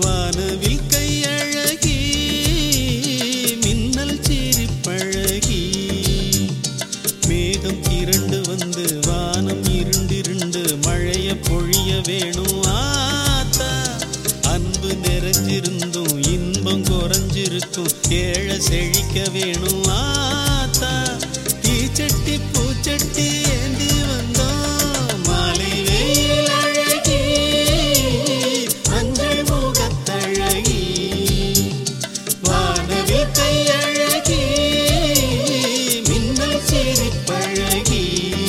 வானவில் கையழகி மின்னல் சிரிப்பழகி மேகம் திரண்டு வந்து வானம் இருண்டிருண்டு மழைய பொழிய வேணும் ஆத்தா அன்பு நிறைஞ்சிருந்தும் இன்பம் குறைஞ்சிருக்கும் ஏழ செழிக்க வேணும் ஆத்தா தீச்சட்டி பூச்சட்டி ஏந்தி வந்தோம் மாலை வெயில் அழகி மஞ்சள் முகத்தழகி வானவில் கையழகி மின்னல் சிரிப்பழகி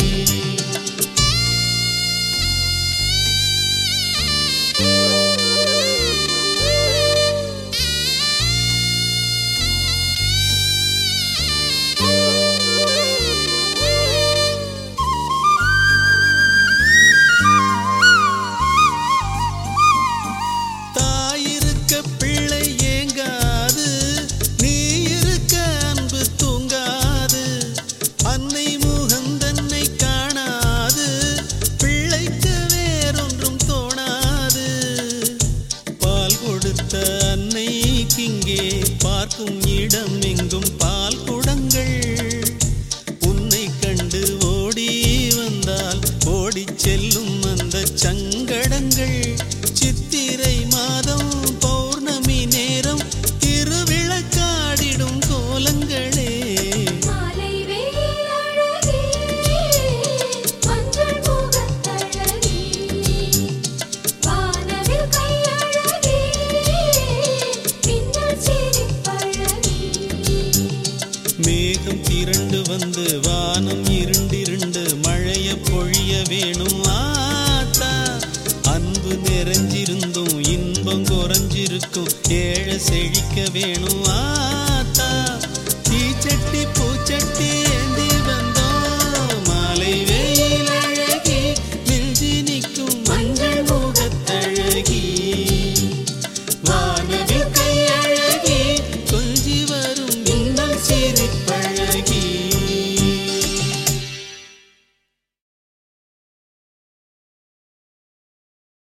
தாயிருக்க பிள்ளை ஏங்காது நீ இருக்க அன்பு தூங்காது அன்னை முகந்தன்னை காணாது பிள்ளைக்கு வேறொன்றும் தோணாது பால் கொடுத்த அன்னைக்கிங்கே பார்க்கும் இடம் எங்கும் பால் குடங்கள் உன்னை கண்டு ஓடி வந்தால் ஓடிச் செல்லும் அந்த சங்கடங்கள் சித்திரை மாதம் பௌர்ணமி நேரம் திருவிளக்காடிடும் கோலங்களே மாலை வெயில் அழகி மஞ்சள் முகத்தழகி வானவில் கையழகி மின்னல் சிரிப்பழகி மேகம் திரண்டு வந்து வானம் இருண்டிருண்டு மழைய பொழிய வேணும் ஆத்தா அன்பு நிறைஞ்சிருந்தும் இன்பம் குறைஞ்சிருக்கும் ஏழ செழிக்க வேணும் ஆத்தா